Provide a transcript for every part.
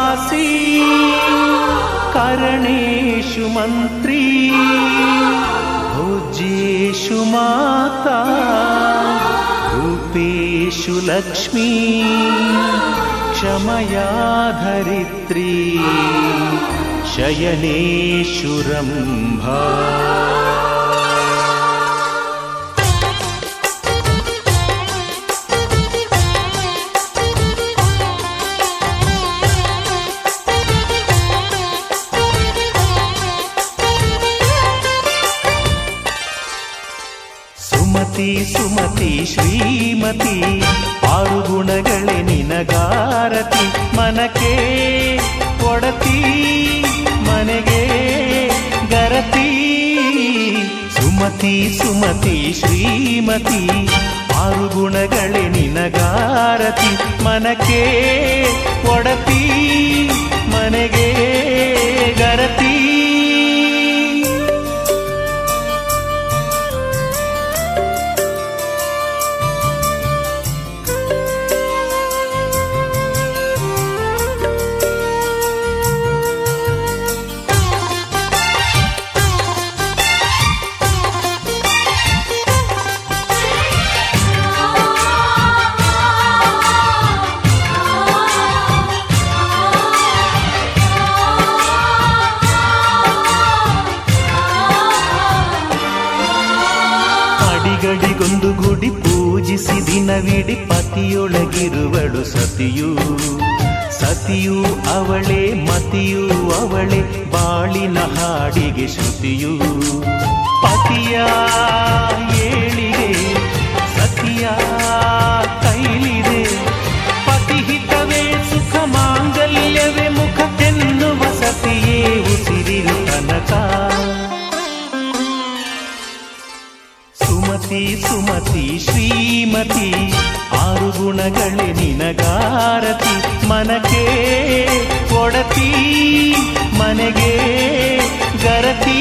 दासी करणेषु मन्त्री भोज्येषु माता रूपेषु लक्ष्मी क्षमया धरित्री शयनेषु रम्भा ಸುಮತಿ ಸುಮತಿ ಶ್ರೀಮತಿ ಆರು ಗುಣಗಳೇ ನಿನಗಾರತಿ ಮನಕ್ಕೆ ಒಡತಿ ಮನೆಗೆ ಗರತಿ ಸುಮತಿ ಸುಮತಿ ಶ್ರೀಮತಿ ಆರು ಗುಣಗಳೇ ನಿನಗಾರತಿ ಮನಕ್ಕೆ ಒಡತಿ ಮನೆಗೆ ಗರತಿ ಅಡಿಗಡಿಗೊಂದು ಗುಡಿ ಪೂಜಿಸಿ ದಿನವಿಡಿ ಪತಿಯೊಳಗಿರುವಳು ಸತಿಯು ಸತಿಯು ಅವಳೆ ಮತಿಯು ಅವಳೆ ಬಾಳಿನ ಹಾಡಿಗೆ ಶ್ರುತಿಯು ಪತಿಯ ಏಳಿಗೆ ಸತಿಯ ಕೈಲಿದೆ ಪತಿಹಿತವೇ ಸುಖ ಮಾಂಗಲ್ಯವೇ ಮುಖಕ್ಕೆನ್ನುವ ಸತಿಯೇ ಉಸಿರಿರು ತನಕ ಸುಮತಿ ಸುಮತಿ ಶ್ರೀಮತಿ ಆರು ಗುಣಗಳೇ ನಿನಗಾರತಿ ಮನಕ್ಕೆ ಒಡತಿ ಮನೆಗೆ ಗರತಿ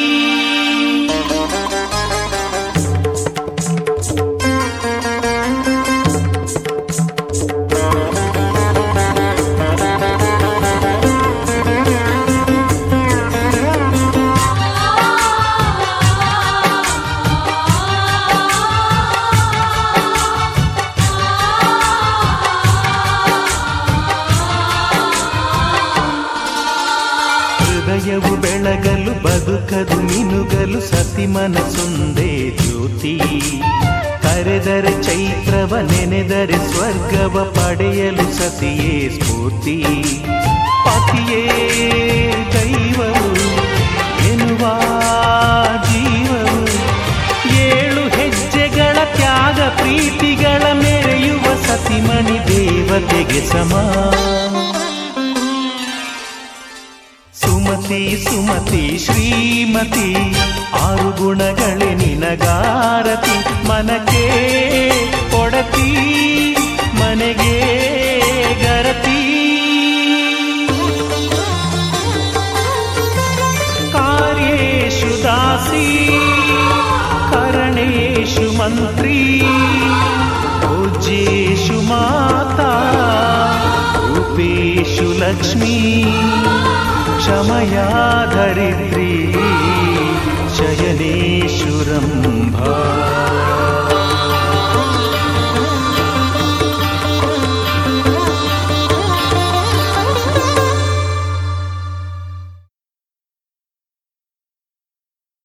ಹೃದಯವು ಬೆಳಗಲು ಬದುಕದು ಮಿನುಗಲು ಸತಿ ಮನಸೊಂದೇ ಜ್ಯೋತಿ ಕರೆದರೆ ಚೈತ್ರವ ನೆನೆದರೆ ಸ್ವರ್ಗವ ಪಡೆಯಲು ಸತಿಯೇ ಸ್ಫೂರ್ತಿ ಪತಿಯೇ ದೈವವು ಎನ್ನುವ ಜೀವವು ಏಳು ಹೆಜ್ಜೆಗಳ ತ್ಯಾಗ ಪ್ರೀತಿಗಳ ಮೆರೆಯುವ ಸತಿಮಣಿ ದೇವತೆಗೆ ಸಮ ಸುಮತಿ ಸುಮತಿ ಶ್ರೀಮತಿ ಆರು ಗುಣಗಳೇ ನಿನಗಾರತಿ ಮನಕ್ಕೆ ಒಡತಿ ಮನೆಗೆ ಗರತಿ ಕಾರ್ಯೇಷು ದಾಸಿ ಕರಣೇಶು ಮಂತ್ರಿ ಭೋಜ್ಯೇಷು ಮಾತಾ ರೂಪೇಶು ಲಕ್ಷ್ಮೀ क्षमया धरित्री शयनेषु रम्भा